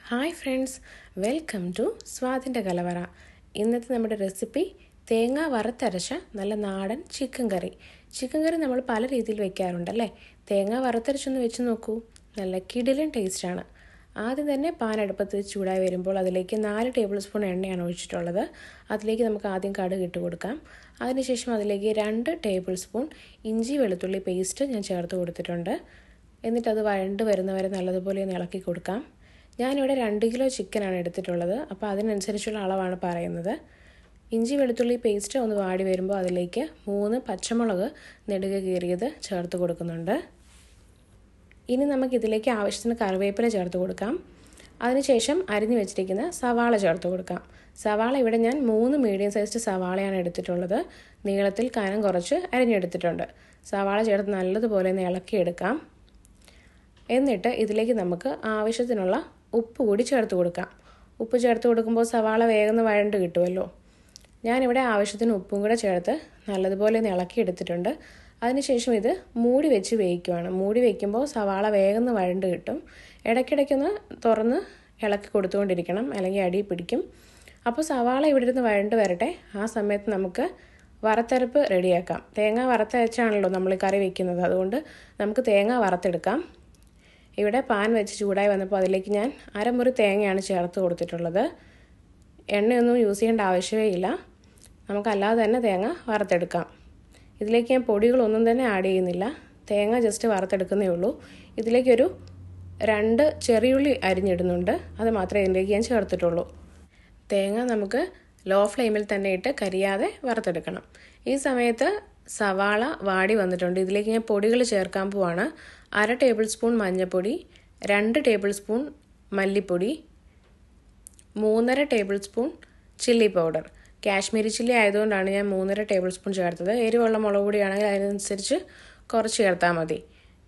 hi friends welcome to സ്വാതിൻ്റെ കലവറ ഇന്നത്തെ നമ്മുടെ റെസിപ്പി തേങ്ങ വറുത്തരച്ച നല്ല നാടൻ ചിക്കൻ കറി ചിക്കൻ കറി നമ്മൾ പല രീതിയിൽ വെക്കാറുണ്ടല്ലേ തേങ്ങ വറുത്തരച്ചൊന്ന് വെച്ച് നോക്കൂ നല്ല കിടിലൻ ടേസ്റ്റാണ് ആദ്യം തന്നെ പാൻ അടുപ്പത്ത് വെച്ച് ചൂടായി വരുമ്പോൾ അതിലേക്ക് നാല് ടേബിൾ സ്പൂൺ എണ്ണയാണ് ഒഴിച്ചിട്ടുള്ളത് അതിലേക്ക് നമുക്ക് ആദ്യം കടുക് ഇട്ട് കൊടുക്കാം അതിനുശേഷം അതിലേക്ക് രണ്ട് ടേബിൾ സ്പൂൺ ഇഞ്ചി വെളുത്തുള്ളി പേസ്റ്റ് ഞാൻ ചേർത്ത് കൊടുത്തിട്ടുണ്ട് എന്നിട്ട് അത് വഴണ്ട് വരുന്നവരെ നല്ലതുപോലെ ഒന്ന് ഇളക്കി കൊടുക്കാം ഞാനിവിടെ രണ്ട് കിലോ ചിക്കനാണ് എടുത്തിട്ടുള്ളത് അപ്പോൾ അതിനനുസരിച്ചുള്ള അളവാണ് പറയുന്നത് ഇഞ്ചി വെളുത്തുള്ളി പേസ്റ്റ് ഒന്ന് വാടി വരുമ്പോൾ അതിലേക്ക് മൂന്ന് പച്ചമുളക് നെടുക കീറിയത് ചേർത്ത് കൊടുക്കുന്നുണ്ട് ഇനി നമുക്ക് ഇതിലേക്ക് ആവശ്യത്തിന് കറിവേപ്പില ചേർത്ത് കൊടുക്കാം അതിനുശേഷം അരിഞ്ഞു വെച്ചിരിക്കുന്ന സവാള ചേർത്ത് കൊടുക്കാം സവാള ഇവിടെ ഞാൻ മൂന്ന് മീഡിയം സൈസ്ഡ് സവാളയാണ് എടുത്തിട്ടുള്ളത് നീളത്തിൽ കനം കുറച്ച് അരിഞ്ഞെടുത്തിട്ടുണ്ട് സവാള ചേർത്ത് നല്ലതുപോലെ ഒന്ന് ഇളക്കിയെടുക്കാം എന്നിട്ട് ഇതിലേക്ക് നമുക്ക് ആവശ്യത്തിനുള്ള ഉപ്പ് കൂടി ചേർത്ത് കൊടുക്കാം ഉപ്പ് ചേർത്ത് കൊടുക്കുമ്പോൾ സവാള വേഗം വഴണ്ട് കിട്ടുമല്ലോ ഞാനിവിടെ ആവശ്യത്തിന് ഉപ്പും കൂടെ ചേർത്ത് നല്ലതുപോലെ ഒന്ന് ഇളക്കിയെടുത്തിട്ടുണ്ട് അതിനുശേഷം ഇത് മൂടി വെച്ച് വേവിക്കുവാണ് മൂടി വയ്ക്കുമ്പോൾ സവാള വേഗം വഴണ്ട് കിട്ടും ഇടയ്ക്കിടയ്ക്കൊന്ന് തുറന്ന് ഇളക്കി കൊടുത്തുകൊണ്ടിരിക്കണം അല്ലെങ്കിൽ അടി പിടിക്കും അപ്പോൾ സവാള ഇവിടെ ഇരുന്ന് വഴണ്ട് വരട്ടെ ആ സമയത്ത് നമുക്ക് വറുത്തരപ്പ് റെഡിയാക്കാം തേങ്ങ വറുത്തരച്ചാണല്ലോ നമ്മൾ കറി വെക്കുന്നത് അതുകൊണ്ട് നമുക്ക് തേങ്ങ വറുത്തെടുക്കാം ഇവിടെ പാൻ വെച്ച് ചൂടായി വന്നപ്പോൾ അതിലേക്ക് ഞാൻ അരമുറി തേങ്ങയാണ് ചേർത്ത് കൊടുത്തിട്ടുള്ളത് എണ്ണയൊന്നും യൂസ് ചെയ്യേണ്ട ആവശ്യമേ ഇല്ല നമുക്കല്ലാതെ തന്നെ തേങ്ങ വറുത്തെടുക്കാം ഇതിലേക്ക് ഞാൻ പൊടികളൊന്നും തന്നെ ആഡ് ചെയ്യുന്നില്ല തേങ്ങ ജസ്റ്റ് വറുത്തെടുക്കുന്നേ ഉള്ളൂ ഇതിലേക്കൊരു രണ്ട് ചെറിയുള്ളി അരിഞ്ഞിടുന്നുണ്ട് അത് മാത്രമേ ഇതിലേക്ക് ഞാൻ ചേർത്തിട്ടുള്ളൂ തേങ്ങ നമുക്ക് ലോ ഫ്ലെയിമിൽ തന്നെ ഇട്ട് കരിയാതെ വറുത്തെടുക്കണം ഈ സമയത്ത് സവാള വാടി വന്നിട്ടുണ്ട് ഇതിലേക്ക് ഞാൻ പൊടികൾ ചേർക്കാൻ പോവാണ് അര ടേബിൾ സ്പൂൺ മഞ്ഞൾപ്പൊടി രണ്ട് ടേബിൾ സ്പൂൺ മല്ലിപ്പൊടി മൂന്നര table spoon chilli powder Kashmiri chilli ആയതുകൊണ്ടാണ് ഞാൻ മൂന്നര ടേബിൾ സ്പൂൺ ചേർത്തത് എരിവുള്ള മുളക് പൊടിയാണെങ്കിൽ അതിനനുസരിച്ച് കുറച്ച് ചേർത്താൽ മതി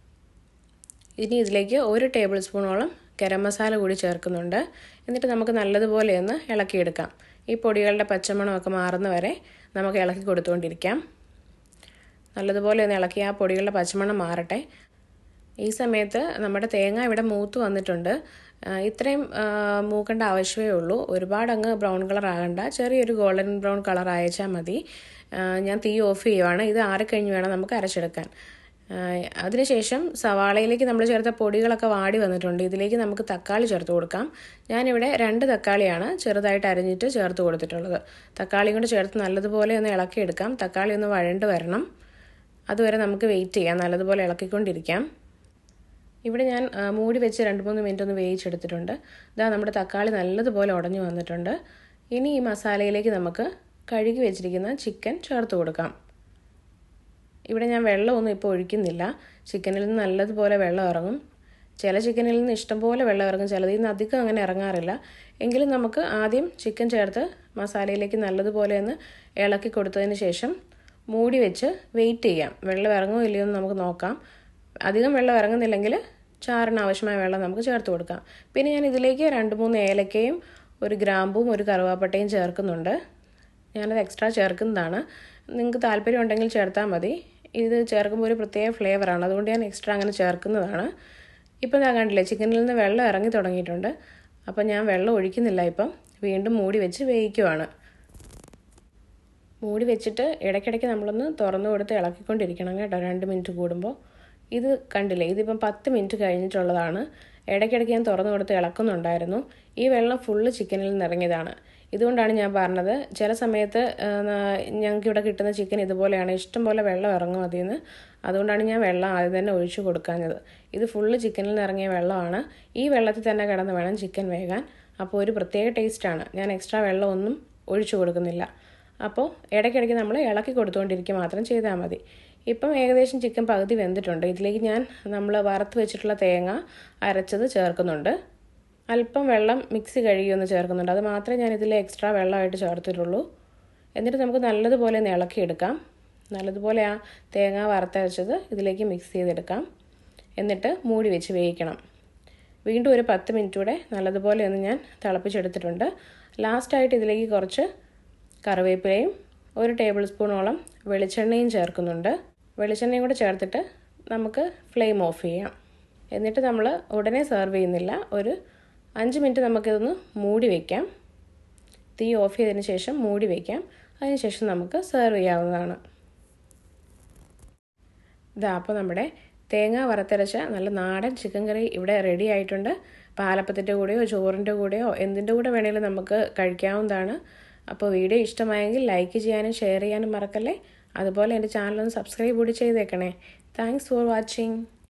ഇനി ഇതിലേക്ക് ഒരു ടേബിൾ സ്പൂണോളം ഗരം മസാല കൂടി ചേർക്കുന്നുണ്ട് എന്നിട്ട് നമുക്ക് നല്ലതുപോലെ ഒന്ന് ഇളക്കിയെടുക്കാം ഈ പൊടികളുടെ പച്ചമണമൊക്കെ മാറുന്ന വരെ നമുക്ക് ഇളക്കി കൊടുത്തുകൊണ്ടിരിക്കാം നല്ലതുപോലെ ഒന്ന് ഇളക്കി ആ പൊടികളുടെ പച്ചമണം മാറട്ടെ ഈ സമയത്ത് നമ്മുടെ തേങ്ങ ഇവിടെ മൂത്ത് വന്നിട്ടുണ്ട് ഇത്രയും മൂക്കേണ്ട ആവശ്യമേ ഉള്ളൂ ഒരുപാട് അങ്ങ് ബ്രൗൺ കളർ ആകണ്ട ചെറിയൊരു ഗോൾഡൻ ബ്രൗൺ കളർ അയച്ചാൽ മതി ഞാൻ തീ ഓഫ് ചെയ്യുവാണ് ഇത് ആറിക്കഴിഞ്ഞ് വേണം നമുക്ക് അരച്ചെടുക്കാൻ അതിനുശേഷം സവാളയിലേക്ക് നമ്മൾ ചേർത്ത പൊടികളൊക്കെ വാടി വന്നിട്ടുണ്ട് ഇതിലേക്ക് നമുക്ക് തക്കാളി ചേർത്ത് കൊടുക്കാം ഞാനിവിടെ രണ്ട് തക്കാളിയാണ് ചെറുതായിട്ട് അരിഞ്ഞിട്ട് ചേർത്ത് കൊടുത്തിട്ടുള്ളത് തക്കാളി കൊണ്ട് ചേർത്ത് നല്ലതുപോലെ ഒന്ന് ഇളക്കിയെടുക്കാം തക്കാളി ഒന്ന് വഴണ്ട് വരണം അതുവരെ നമുക്ക് വെയിറ്റ് ചെയ്യാം നല്ലതുപോലെ ഇളക്കിക്കൊണ്ടിരിക്കാം ഇവിടെ ഞാൻ മൂടി വെച്ച് രണ്ട് മൂന്ന് മിനിറ്റ് ഒന്ന് വേവിച്ചെടുത്തിട്ടുണ്ട് ഇതാ നമ്മുടെ തക്കാളി നല്ലതുപോലെ ഉടഞ്ഞു വന്നിട്ടുണ്ട് ഇനി ഈ മസാലയിലേക്ക് നമുക്ക് കഴുകി വെച്ചിരിക്കുന്ന ചിക്കൻ ചേർത്ത് കൊടുക്കാം ഇവിടെ ഞാൻ വെള്ളമൊന്നും ഇപ്പോൾ ഒഴിക്കുന്നില്ല ചിക്കനിൽ നിന്ന് നല്ലതുപോലെ വെള്ളം ഇറങ്ങും ചില ചിക്കനിൽ നിന്ന് ഇഷ്ടംപോലെ വെള്ളം ഇറങ്ങും ചിലതിൽ നിന്ന് അധികം അങ്ങനെ ഇറങ്ങാറില്ല എങ്കിലും നമുക്ക് ആദ്യം ചിക്കൻ ചേർത്ത് മസാലയിലേക്ക് നല്ലതുപോലെ ഒന്ന് ഇളക്കി കൊടുത്തതിന് ശേഷം മൂടി വെച്ച് വെയിറ്റ് ചെയ്യാം വെള്ളം ഇറങ്ങുമോ ഇല്ലയോ എന്ന് നമുക്ക് നോക്കാം അധികം വെള്ളം ഇറങ്ങുന്നില്ലെങ്കിൽ ചാറിന് ആവശ്യമായ വെള്ളം നമുക്ക് ചേർത്ത് കൊടുക്കാം പിന്നെ ഞാൻ ഇതിലേക്ക് രണ്ട് മൂന്ന് ഏലക്കയും ഒരു ഗ്രാമ്പും ഒരു കറുവാപ്പട്ടയും ചേർക്കുന്നുണ്ട് ഞാനത് എക്സ്ട്രാ ചേർക്കുന്നതാണ് നിങ്ങൾക്ക് താല്പര്യം ഉണ്ടെങ്കിൽ ചേർത്താൽ മതി ഇത് ചേർക്കുമ്പോൾ ഒരു പ്രത്യേക ഫ്ലേവറാണ് അതുകൊണ്ട് ഞാൻ എക്സ്ട്രാ അങ്ങനെ ചേർക്കുന്നതാണ് ഇപ്പം ഞാൻ കണ്ടില്ലേ ചിക്കനിൽ നിന്ന് വെള്ളം ഇറങ്ങി തുടങ്ങിയിട്ടുണ്ട് അപ്പം ഞാൻ വെള്ളം ഒഴിക്കുന്നില്ല ഇപ്പം വീണ്ടും മൂടി വെച്ച് വേവിക്കുവാണ് മൂടി വെച്ചിട്ട് ഇടയ്ക്കിടയ്ക്ക് നമ്മളൊന്ന് തുറന്നു കൊടുത്ത് ഇളക്കിക്കൊണ്ടിരിക്കണം കേട്ടോ രണ്ട് മിനിറ്റ് കൂടുമ്പോൾ ഇത് കണ്ടില്ലേ ഇതിപ്പം പത്ത് മിനിറ്റ് കഴിഞ്ഞിട്ടുള്ളതാണ് ഇടയ്ക്കിടയ്ക്ക് ഞാൻ തുറന്നു കൊടുത്ത് ഇളക്കുന്നുണ്ടായിരുന്നു ഈ വെള്ളം ഫുള്ള് ചിക്കനിൽ നിന്ന് ഇറങ്ങിയതാണ് ഇതുകൊണ്ടാണ് ഞാൻ പറഞ്ഞത് ചില സമയത്ത് ഞങ്ങൾക്ക് ഇവിടെ കിട്ടുന്ന ചിക്കൻ ഇതുപോലെയാണ് ഇഷ്ടം പോലെ വെള്ളം ഇറങ്ങും അതിൽ നിന്ന് അതുകൊണ്ടാണ് ഞാൻ വെള്ളം ആദ്യം തന്നെ ഒഴിച്ചു കൊടുക്കാഞ്ഞത് ഇത് ഫുള്ള് ചിക്കനിൽ നിന്ന് ഇറങ്ങിയ വെള്ളമാണ് ഈ വെള്ളത്തിൽ തന്നെ കിടന്ന് വേണം ചിക്കൻ വേകാൻ അപ്പോൾ ഒരു പ്രത്യേക ടേസ്റ്റാണ് ഞാൻ എക്സ്ട്രാ വെള്ളം ഒന്നും ഒഴിച്ചു കൊടുക്കുന്നില്ല അപ്പോൾ ഇടയ്ക്കിടയ്ക്ക് നമ്മൾ ഇളക്കി കൊടുത്തുകൊണ്ടിരിക്കുക മാത്രം ചെയ്താൽ മതി ഇപ്പം ഏകദേശം ചിക്കൻ പകുതി വെന്തിട്ടുണ്ട് ഇതിലേക്ക് ഞാൻ നമ്മൾ വറുത്ത് വെച്ചിട്ടുള്ള തേങ്ങ അരച്ചത് ചേർക്കുന്നുണ്ട് അല്പം വെള്ളം മിക്സി കഴുകിയൊന്ന് ചേർക്കുന്നുണ്ട് അത് മാത്രമേ ഞാൻ ഇതിൽ എക്സ്ട്രാ വെള്ളമായിട്ട് ചേർത്തിട്ടുള്ളൂ എന്നിട്ട് നമുക്ക് നല്ലതുപോലെ ഒന്ന് ഇളക്കിയെടുക്കാം നല്ലതുപോലെ ആ തേങ്ങ വറുത്തരച്ചത് ഇതിലേക്ക് മിക്സ് ചെയ്തെടുക്കാം എന്നിട്ട് മൂടി വെച്ച് വേവിക്കണം വീണ്ടും ഒരു പത്ത് മിനിറ്റ് കൂടെ നല്ലതുപോലെ ഒന്ന് ഞാൻ തിളപ്പിച്ചെടുത്തിട്ടുണ്ട് ലാസ്റ്റായിട്ട് ഇതിലേക്ക് കുറച്ച് കറിവേപ്പിലയും ഒരു ടേബിൾ സ്പൂണോളം വെളിച്ചെണ്ണയും ചേർക്കുന്നുണ്ട് വെളിച്ചെണ്ണയും കൂടെ ചേർത്തിട്ട് നമുക്ക് ഫ്ലെയിം ഓഫ് ചെയ്യാം എന്നിട്ട് നമ്മൾ ഉടനെ സെർവ് ചെയ്യുന്നില്ല ഒരു അഞ്ച് മിനിറ്റ് നമുക്കിതൊന്ന് മൂടി വയ്ക്കാം തീ ഓഫ് ചെയ്തതിന് ശേഷം മൂടി വയ്ക്കാം അതിനുശേഷം നമുക്ക് സെർവ് ചെയ്യാവുന്നതാണ് ഇതാ അപ്പോൾ നമ്മുടെ തേങ്ങ വറുത്തരച്ച നല്ല നാടൻ ചിക്കൻ കറി ഇവിടെ റെഡി ആയിട്ടുണ്ട് പാലപ്പത്തിൻ്റെ കൂടെയോ ചോറിൻ്റെ കൂടെയോ എന്തിൻ്റെ കൂടെ വേണമെങ്കിലും നമുക്ക് കഴിക്കാവുന്നതാണ് അപ്പോൾ വീഡിയോ ഇഷ്ടമായെങ്കിൽ ലൈക്ക് ചെയ്യാനും ഷെയർ ചെയ്യാനും മറക്കല്ലേ അതുപോലെ എൻ്റെ ചാനലൊന്ന് സബ്സ്ക്രൈബ് കൂടി ചെയ്തേക്കണേ താങ്ക്സ് ഫോർ വാച്ചിങ്